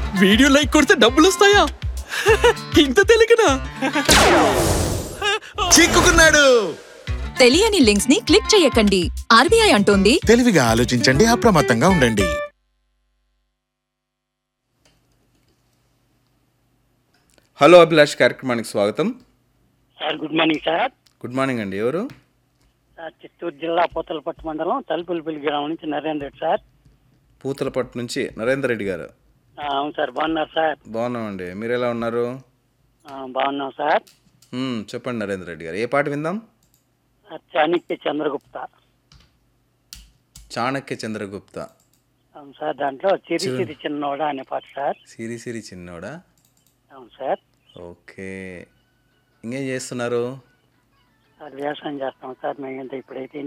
video like కొడితే డబ్బులు వస్తాయా ఇంత తెలియకనా చిక్కుకున్నాడు తెలియని లింక్స్ ని క్లిక్ చేయకండి ఆర్బీఐ అంటోంది తెలివిగా ఆలోచించండి అప్రమత్తంగా ఉండండి హలో అభిలాష్ కార్యక్రమానికి స్వాగతం sir good morning sir good morning అండి ఎవరు సార్ చిత్తూరు జిల్లా పూతలపట్టు మండలం తలుపులపల్లి గ్రామం నుంచి నరేంద్ర రెడ్డి సార్ పూతలపట్టు నుంచి నరేందర్ రెడ్డి గారు ఆ, అవును సార్ బాగున్నారు సార్ బాగున్నామండి మీరు ఎలా ఉన్నారు ఆ, బాగున్నాం సార్ మ్మ్, చెప్పండి నరేందర్ రెడ్డి గారు ఏ పాట విందాం సార్ చాణక్య చంద్రగుప్త చాణక్య చంద్రగుప్త అవును సార్ దాంట్లో చిరి చిరి చిన్నోడా అనే పాట సార్ సిరి సిరి చిన్నోడా అవును సార్ ఓకే ఇంకేం చేస్తున్నారు సార్ వ్యవసాయం చేస్తాం సార్ మేము ఇంత ఇప్పుడైతే